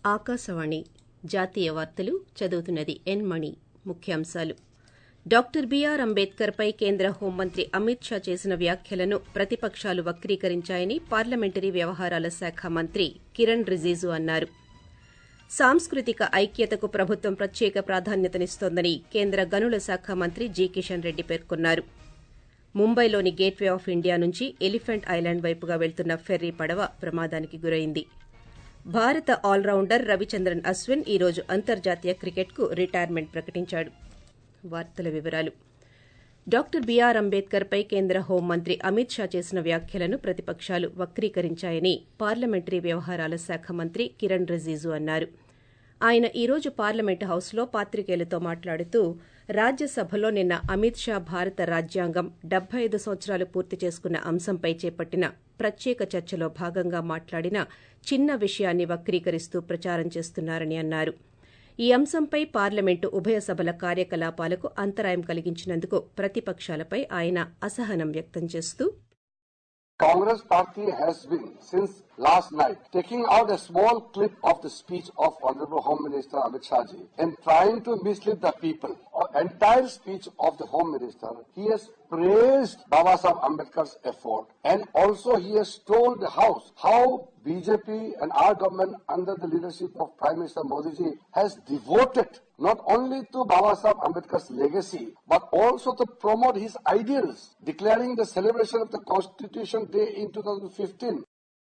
ఆకాశవాణి జాతీయ వార్తలు చదువుతున్నది ఎన్ మణి ముఖ్యాంశాలు డాక్టర్ బీఆర్ అంబేద్కర్పై కేంద్ర హోంమంత్రి అమిత్ షా చేసిన వ్యాఖ్యలను ప్రతిపకాలు వక్రీకరించాయని పార్లమెంటరీ వ్యవహారాల శాఖ మంత్రి కిరణ్ రిజిజు అన్నారు సాంస్కృతిక ఐక్యతకు ప్రభుత్వం ప్రత్యేక ప్రాధాన్యతనిస్తోందని కేంద్ర గనుల శాఖ మంత్రి జి కిషన్ రెడ్డి పేర్కొన్నారు ముంబైలోని గేట్వే ఆఫ్ ఇండియా నుంచి ఎలిఫెంట్ ఐలాండ్ వైపుగా వెళ్తున్న ఫెర్రీ పడవ ప్రమాదానికి గురైంది భారత ఆల్రౌండర్ రవిచంద్రన్ అశ్విన్ ఈ రోజు అంతర్జాతీయ క్రికెట్కు రిటైర్మెంట్ ప్రకటించాడు వార్తల వివరాలు డాక్టర్ బీఆర్ అంబేద్కర్పై కేంద్ర హోంమంత్రి అమిత్ షా చేసిన వ్యాఖ్యలను ప్రతిపకాలు వక్రీకరించాయని పార్లమెంటరీ వ్యవహారాల శాఖ మంత్రి కిరణ్ రిజిజు అన్నారు ఆయన ఈ రోజు పార్లమెంట్ హౌస్లో పాత్రికేయులతో మాట్లాడుతూ రాజ్యసభలో నిన్న అమిత్ షా భారత రాజ్యాంగం డెబ్బై ఐదు సంవత్సరాలు పూర్తి చేసుకున్న అంశంపై చేపట్టిన ప్రత్యేక చర్చలో భాగంగా మాట్లాడిన చిన్న విషయాన్ని వక్రీకరిస్తూ ప్రచారం చేస్తున్నారని అన్నారు ఈ అంశంపై పార్లమెంటు ఉభయ సభల కార్యకలాపాలకు అంతరాయం కలిగించినందుకు ప్రతిపకాలపై ఆయన అసహనం వ్యక్తం చేస్తూ Congress party has been, since last night, taking out a small clip of the speech of Honorable Home Minister Amit Shah ji and trying to mislead the people. Our entire speech of the Home Minister, he has praised Baba Sahib Ambedkar's effort and also he has told the House how BJP and our government under the leadership of Prime Minister Modi ji has devoted not only to Baba Sahib Ambedkar's legacy, but also to promote his ideals, declaring the celebration of the Constitution Day in 2015.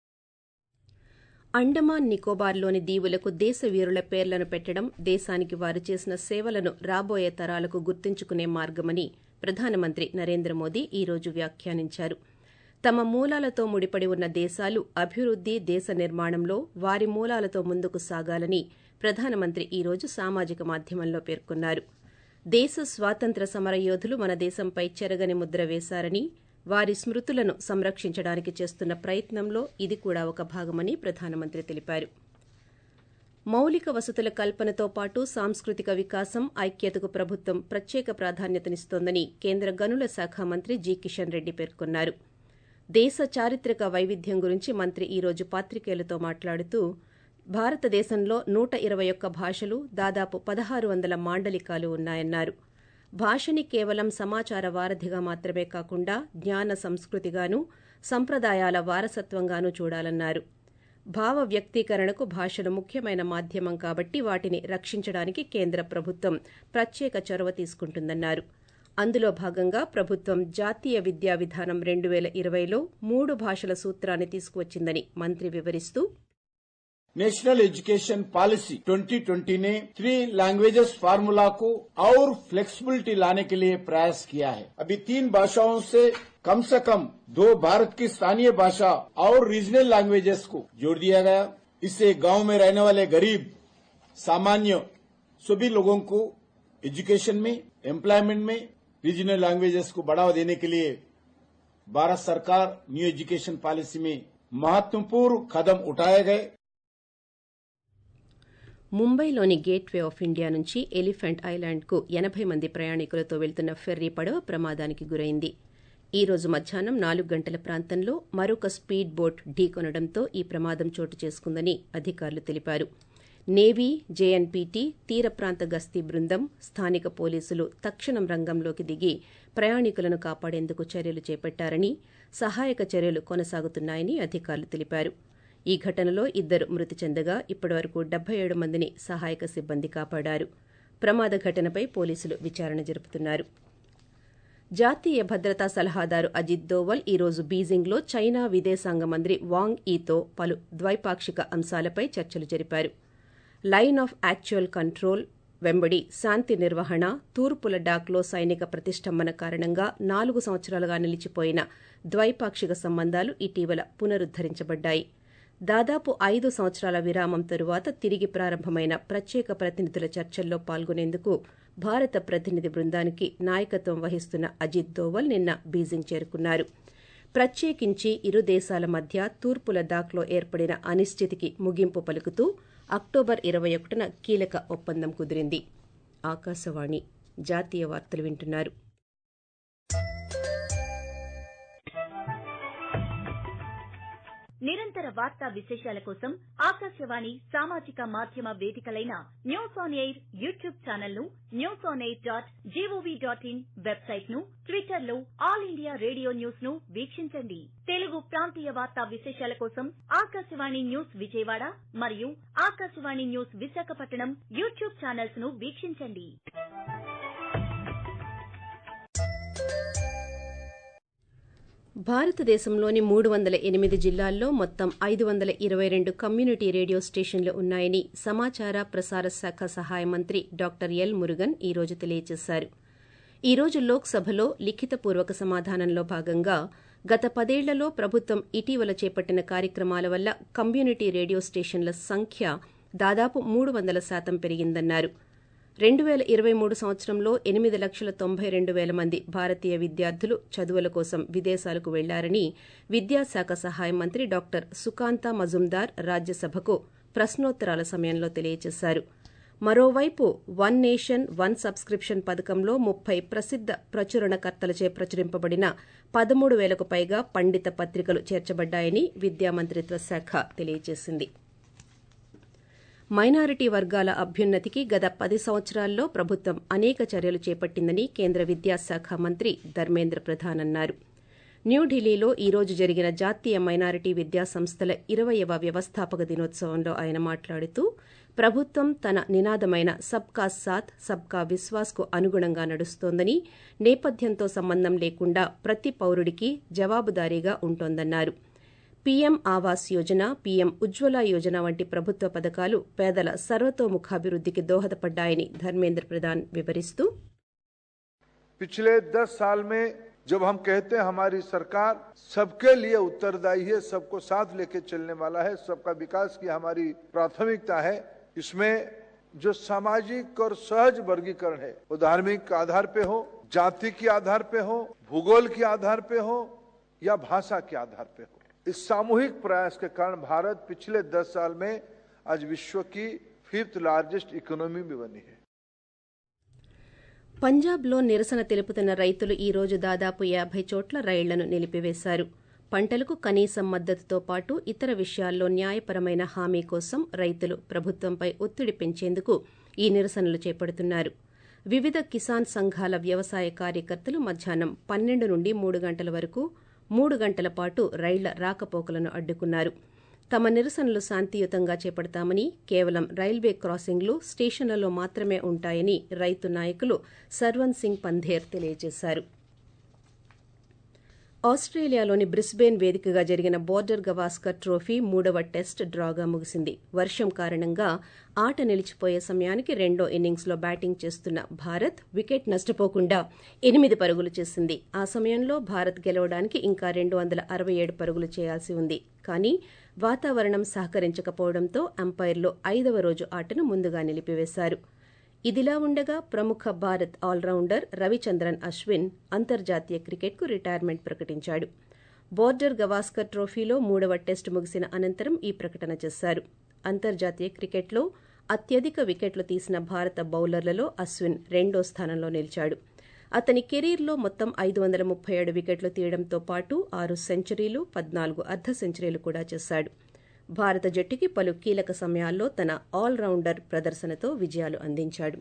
Andaman నికోబార్లోని దీవులకు దేశ వీరుల పేర్లను పెట్టడం దేశానికి వారు చేసిన సేవలను రాబోయే తరాలకు గుర్తుంచుకునే మార్గమని ప్రధానమంత్రి నరేంద్ర మోదీ ఈ రోజు వ్యాఖ్యానించారు తమ మూలాలతో ముడిపడి ఉన్న దేశాలు అభివృద్ది దేశ నిర్మాణంలో వారి మూలాలతో ముందుకు సాగాలని ప్రధానమంత్రి ఈ రోజు సామాజిక మాధ్యమంలో పేర్కొన్నారు దేశ స్వాతంత్ర సమరయోధులు మన దేశంపై చెరగని ముద్ర వేశారని వారి స్మృతులను సంరక్షించడానికి చేస్తున్న ప్రయత్నంలో ఇది కూడా ఒక భాగమని ప్రధానమంత్రి తెలిపారు మౌలిక వసతుల కల్పనతో పాటు సాంస్కృతిక వికాసం ఐక్యతకు ప్రభుత్వం ప్రత్యేక ప్రాధాన్యతనిస్తోందని కేంద్ర గనుల శాఖ మంత్రి జి కిషన్ రెడ్డి పేర్కొన్నారు దేశ చారిత్రక వైవిధ్యం గురించి మంత్రి ఈ రోజు పాత్రికేయులతో మాట్లాడుతూ భారతదేశంలో నూట ఇరవై ఒక్క భాషలు దాదాపు పదహారు వందల మాండలికాలు ఉన్నాయన్నారు భాషని కేవలం సమాచార వారధిగా మాత్రమే కాకుండా జ్ఞాన సంస్కృతిగాను సంప్రదాయాల వారసత్వంగానూ చూడాలన్నారు భావ వ్యక్తీకరణకు భాషలు ముఖ్యమైన మాధ్యమం కాబట్టి వాటిని రక్షించడానికి కేంద్ర ప్రభుత్వం ప్రత్యేక చొరవ తీసుకుంటుందన్నారు అందులో భాగంగా ప్రభుత్వం జాతీయ విద్యా విధానం రెండు వేల ఇరవైలో మూడు భాషల సూత్రాన్ని తీసుకువచ్చిందని మంత్రి వివరిస్తూ नेशनल एजुकेशन पॉलिसी 2020 ने थ्री लैंग्वेजेस फार्मूला को और फ्लेक्सिबिलिटी लाने के लिए प्रयास किया है अभी तीन भाषाओं से कम से कम दो भारत की स्थानीय भाषा और रीजनल लैंग्वेजेस को जोड़ दिया गया इससे गांव में रहने वाले गरीब सामान्य सभी लोगों को एजुकेशन में एम्प्लॉयमेंट में रीजनल लैंग्वेजेस को बढ़ावा देने के लिए भारत सरकार न्यू एजुकेशन पॉलिसी में महत्वपूर्ण कदम उठाए गए ముంబైలోని గేట్వే ఆఫ్ ఇండియా నుంచి ఎలిఫెంట్ ఐలాండ్కు ఎనబై మంది ప్రయాణికులతో వెళ్తున్న ఫెర్రీ పడవ ప్రమాదానికి గురైంది ఈ రోజు మధ్యాహ్నం నాలుగు గంటల ప్రాంతంలో మరొక స్పీడ్ బోట్ ఢీకొనడంతో ఈ ప్రమాదం చోటు చేసుకుందని అధికారులు తెలిపారు నేవీ జేఎన్పీటీ తీర ప్రాంత గస్తీ బృందం స్థానిక పోలీసులు తక్షణం రంగంలోకి దిగి ప్రయాణికులను కాపాడేందుకు చర్యలు చేపట్టారని సహాయక చర్యలు కొనసాగుతున్నాయని అధికారులు తెలిపారు ఈ ఘటనలో ఇద్దరు మృతి చెందగా ఇప్పటివరకు డెబ్బై ఏడు మందిని సహాయక సిబ్బంది కాపాడారు ప్రమాద ఘటనపై పోలీసులు విచారణ జరుపుతున్నారు జాతీయ భద్రతా సలహాదారు అజిత్ దోవల్ ఈ రోజు బీజింగ్లో చైనా విదేశాంగ మంత్రి వాంగ్ ఈతో పలు ద్వైపాక్షిక అంశాలపై చర్చలు జరిపారు లైన్ ఆఫ్ యాక్చువల్ కంట్రోల్ వెంబడి శాంతి నిర్వహణ తూర్పు లడాఖ్లో సైనిక ప్రతిష్టంభన కారణంగా నాలుగు సంవత్సరాలుగా నిలిచిపోయిన ద్వైపాక్షిక సంబంధాలు ఇటీవల పునరుద్దరించబడ్డాయి దాదాపు ఐదు సంవత్సరాల విరామం తరువాత తిరిగి ప్రారంభమైన ప్రత్యేక ప్రతినిధుల చర్చల్లో పాల్గొనేందుకు భారత ప్రతినిధి బృందానికి నాయకత్వం వహిస్తున్న అజిత్ దోవల్ నిన్న బీజింగ్ చేరుకున్నారు ప్రత్యేకించి ఇరు దేశాల మధ్య తూర్పు లదాఖ్లో ఏర్పడిన అనిశ్చితికి ముగింపు పలుకుతూ అక్టోబర్ ఇరవై ఒకటిన కీలక ఒప్పందం కుదిరింది ఆకాశవాణి జాతీయ వార్తలు వింటున్నారు నిరంతర వార్తా విశేషాల కోసం ఆకాశవాణి సామాజిక మాధ్యమ వేదికలైన news on air YouTube channel ను news on air dot gov dot in website ను ట్విట్టర్ లో ఆల్ ఇండియా రేడియో న్యూస్ ను వీక్షించండి తెలుగు ప్రాంతీయ వార్తా విశేషాల కోసం ఆకాశవాణి న్యూస్ విజయవాడ మరియు Akashvani news Visakhapatnam YouTube channels ను వీక్షించండి భారతదేశంలోని మూడు వందల ఎనిమిది జిల్లాల్లో మొత్తం ఐదు వందల ఇరవై రెండు కమ్యూనిటీ రేడియో స్టేషన్లు ఉన్నాయని సమాచార ప్రసార శాఖ సహాయ మంత్రి డాక్టర్ ఎల్ మురుగన్ ఈ రోజు తెలియజేశారు ఈ రోజు లోక్సభలో లిఖితపూర్వక సమాధానంలో భాగంగా గత పదేళ్లలో ప్రభుత్వం ఇటీవల చేపట్టిన కార్యక్రమాల వల్ల కమ్యూనిటీ రేడియో స్టేషన్ల సంఖ్య దాదాపు మూడు వందల శాతం పెరిగిందన్నారు రెండు పేల ఇరవై మూడు సంవత్సరంలో ఎనిమిది లక్షల తొంభై రెండు పేల మంది భారతీయ విద్యార్థులు చదువుల కోసం విదేశాలకు వెళ్లారని విద్యాశాఖ సహాయ మంత్రి డాక్టర్ సుకాంత మజుందార్ రాజ్యసభకు ప్రశ్నోత్తరాల సమయంలో తెలియజేశారు మరోవైపు వన్ నేషన్ వన్ సబ్స్క్రిప్షన్ పథకంలో ముప్పై ప్రసిద్ధ ప్రచురణకర్తలచే ప్రచురింపబడిన పదమూడు వేలకు పైగా పండిత పత్రికలు చేర్చబడ్డాయని విద్యామంత్రిత్వ శాఖ తెలియజేసింది మైనారిటీ వర్గాల అభ్యున్నతికి గత పది సంవత్సరాల్లో ప్రభుత్వం అనేక చర్యలు చేపట్టిందని కేంద్ర విద్యాశాఖ మంత్రి ధర్మేంద్ర ప్రధాన్ అన్నారు న్యూఢిల్లీలో ఈ రోజు జరిగిన జాతీయ మైనారిటీ విద్యా సంస్థల ఇరవయవ వ్యవస్థాపక దినోత్సవంలో ఆయన మాట్లాడుతూ ప్రభుత్వం తన నినాదమైన సబ్కా సాథ్ సబ్కా విశ్వాస్కు అనుగుణంగా నడుస్తోందని నేపథ్యంతో సంబంధం లేకుండా ప్రతి పౌరుడికి జవాబుదారీగా ఉంటోందన్నారు పీఎం ఆవాస్ యోజన పీఎం ఉజ్వల యోజన వంటి ప్రభుత్వ పథకాలు పేదల సర్వతోముఖాభివృద్ధికి దోహదపడ్డాయని ధర్మేంద్ర ప్రధాన్ వివరిస్తూ पिछले दस साल में जब हम कहते हैं हमारी सरकार सबके लिए उत्तरदायी है सबको साथ लेके चलने वाला है सबका विकास की हमारी प्राथमिकता है इसमें जो सामाजिक और सहज वर्गीकरण है वो धार्मिक आधार पे हो जाति के आधार पे हो भूगोल के आधार पे हो या भाषा के आधार पे हो इस सामूहिक प्रयास के कारण भारत पिछले दस साल में आज विश्व की फिफ्थ लार्जेस्ट इकोनॉमी में बनी है పంజాబ్లో నిరసన తెలుపుతున్న రైతులు ఈ రోజు దాదాపు యాభై చోట్ల రైళ్లను నిలిపివేశారు పంటలకు కనీసం మద్దతుతో పాటు ఇతర విషయాల్లో న్యాయపరమైన హామీ కోసం రైతులు ప్రభుత్వంపై ఒత్తిడి పెంచేందుకు ఈ నిరసనలు చేపడుతున్నారు వివిధ కిసాన్ సంఘాల వ్యవసాయ కార్యకర్తలు మధ్యాహ్నం పన్నెండు నుండి మూడు గంటల వరకు మూడు గంటల పాటు రైళ్ల రాకపోకలను అడ్డుకున్నారు తమ నిరసనలు శాంతియుతంగా చేపడతామని కేవలం రైల్వే క్రాసింగ్లు స్టేషన్లలో మాత్రమే ఉంటాయని రైతు నాయకులు సర్వన్ సింగ్ పంధేర్ తెలియజేశారు ఆస్ట్రేలియాలోని బ్రిస్బేన్ వేదికగా జరిగిన బోర్డర్ గవాస్కర్ ట్రోఫీ మూడవ టెస్ట్ డ్రాగా ముగిసింది వర్షం కారణంగా ఆట నిలిచిపోయే సమయానికి రెండో ఇన్నింగ్స్లో బ్యాటింగ్ చేస్తున్న భారత్ వికెట్ నష్టపోకుండా ఎనిమిది పరుగులు చేసింది ఆ సమయంలో భారత్ గెలవడానికి ఇంకా రెండు వందల అరవై ఏడు పరుగులు చేయాల్సి ఉంది కానీ వాతావరణం సహకరించకపోవడంతో అంపైర్లు ఐదవ రోజు ఆటను ముందుగా నిలిపివేశారు ఇదిలా ఉండగా ప్రముఖ భారత్ ఆల్రౌండర్ రవిచంద్రన్ అశ్విన్ అంతర్జాతీయ క్రికెట్కు రిటైర్మెంట్ ప్రకటించాడు బోర్డర్ గవాస్కర్ ట్రోఫీలో మూడవ టెస్ట్ ముగిసిన అనంతరం ఈ ప్రకటన చేశారు అంతర్జాతీయ క్రికెట్లో అత్యధిక వికెట్లు తీసిన భారత బౌలర్లలో అశ్విన్ రెండో స్థానంలో నిలిచాడు అతని కెరీర్లో మొత్తం ఐదు వందల ముప్పై ఏడు వికెట్లు తీయడంతో పాటు ఆరు సెంచరీలు పద్నాలుగు అర్ధ సెంచరీలు కూడా చేశాడు భారత జట్టుకి పలు కీలక సమయాల్లో తన ఆల్రౌండర్ ప్రదర్శనతో విజయాలు అందించాడు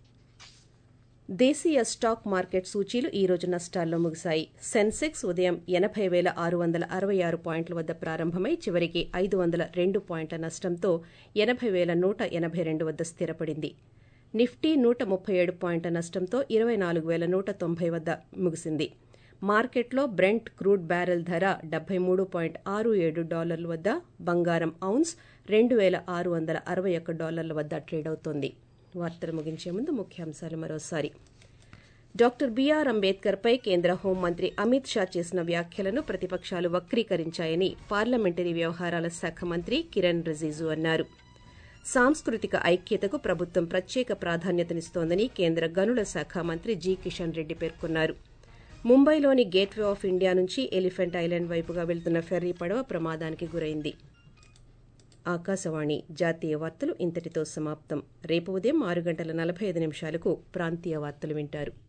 దేశీయ స్టాక్ మార్కెట్ సూచీలు ఈ రోజు నష్టాల్లో ముగిశాయి సెన్సెక్స్ ఉదయం ఎనభై వేల ఆరు వందల అరవై ఆరు పాయింట్ల వద్ద ప్రారంభమై చివరికి ఐదు వందల రెండు పాయింట్ల నష్టంతో ఎనభై వేల నూట ఎనభై రెండు వద్ద స్థిరపడింది నిఫ్టీ నూట ముప్పై ఏడు పాయింట్ల నష్టంతో ఇరవై నాలుగు వేల నూట తొంభై వద్ద ముగిసింది మార్కెట్లో బ్రెంట్ క్రూడ్ బ్యారెల్ ధర డెబ్బై మూడు పాయింట్ ఆరు ఏడు డాలర్ల వద్ద బంగారం ఔన్స్ రెండు వేల ఆరు వందల అరవై ఒక్క డాలర్ల వద్ద ట్రేడ్ అవుతోంది వార్తలు ముగించే ముందు ముఖ్యాంశాలు మరోసారి డాక్టర్ బీఆర్ అంబేద్కర్పై కేంద్ర హోంమంత్రి అమిత్ షా చేసిన వ్యాఖ్యలను ప్రతిపక్షాలు వక్రీకరించాయని పార్లమెంటరీ వ్యవహారాల శాఖ మంత్రి కిరణ్ రిజిజు అన్నారు సాంస్కృతిక ఐక్యతకు ప్రభుత్వం ప్రత్యేక ప్రాధాన్యతనిస్తోందని కేంద్ర గనుల శాఖ మంత్రి జి కిషన్ రెడ్డి పేర్కొన్నారు ముంబైలోని గేట్వే ఆఫ్ ఇండియా నుంచి ఎలిఫెంట్ ఐలాండ్ వైపుగా వెళ్తున్న ఫెర్రీ పడవ ప్రమాదానికి గురైంది ఆకాశవాణి జాతీయ వార్తలు ఇంతటితో సమాప్తం రేపు ఉదయం ఆరు గంటల నలభై ఐదు నిమిషాలకు ప్రాంతీయ వార్తలు వింటారు